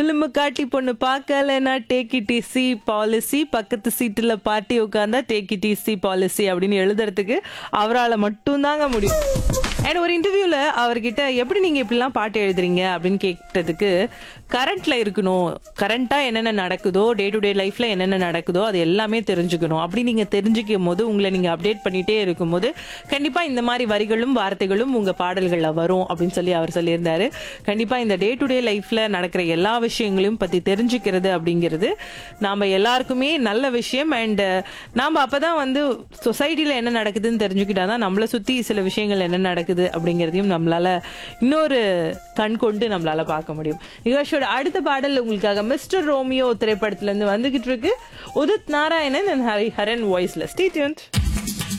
film காட்டி பொண்ணு பார்க்கலன்னா டேக் இட் சி பாலிசி பக்கத்து சீட்டுல பாட்டி உட்காந்தா டேக் இட் சி பாலிசி அப்படின்னு எழுதுறதுக்கு அவரால் மட்டும்தாங்க முடியும் அண்ட் ஒரு இன்டர்வியூல அவர்கிட்ட எப்படி நீங்க இப்படிலாம் பாட்டு எழுதுறீங்க அப்படின்னு கேட்டதுக்கு கரண்ட்ல இருக்கணும் கரண்டா என்னென்ன நடக்குதோ டே டு டே லைஃப்ல என்னென்ன நடக்குதோ அது எல்லாமே தெரிஞ்சுக்கணும் அப்படி நீங்க தெரிஞ்சுக்கும் போது உங்களை நீங்க அப்டேட் பண்ணிட்டே இருக்கும்போது கண்டிப்பா இந்த மாதிரி வரிகளும் வார்த்தைகளும் உங்க பாடல்கள்ல வரும் அப்படின்னு சொல்லி அவர் சொல்லியிருந்தாரு கண்டிப்பா இந்த டே டு டே லைஃப்ல நடக்கிற எல்லா விஷயங்களையும் பத்தி தெரிஞ்சுக்கிறது அப்படிங்கிறது நாம எல்லாருக்குமே நல்ல விஷயம் அண்ட் நாம அப்பதான் வந்து சொசைட்டில என்ன நடக்குதுன்னு தெரிஞ்சுக்கிட்டாதான் நம்மளை சுத்தி சில விஷயங்கள் என்ன நடக்குது அப்படிங்கிறதையும் நம்மளால இன்னொரு கண் கொண்டு நம்மளால பார்க்க முடியும் நிகழ்ச்சியோட அடுத்த பாடல் உங்களுக்காக மிஸ்டர் ரோமியோ திரைப்படத்துல இருந்து வந்துகிட்டு இருக்கு உதித் நாராயணன் அண்ட் ஹரி ஹரன் வாய்ஸ்ல ஸ்டே டியூன்ட்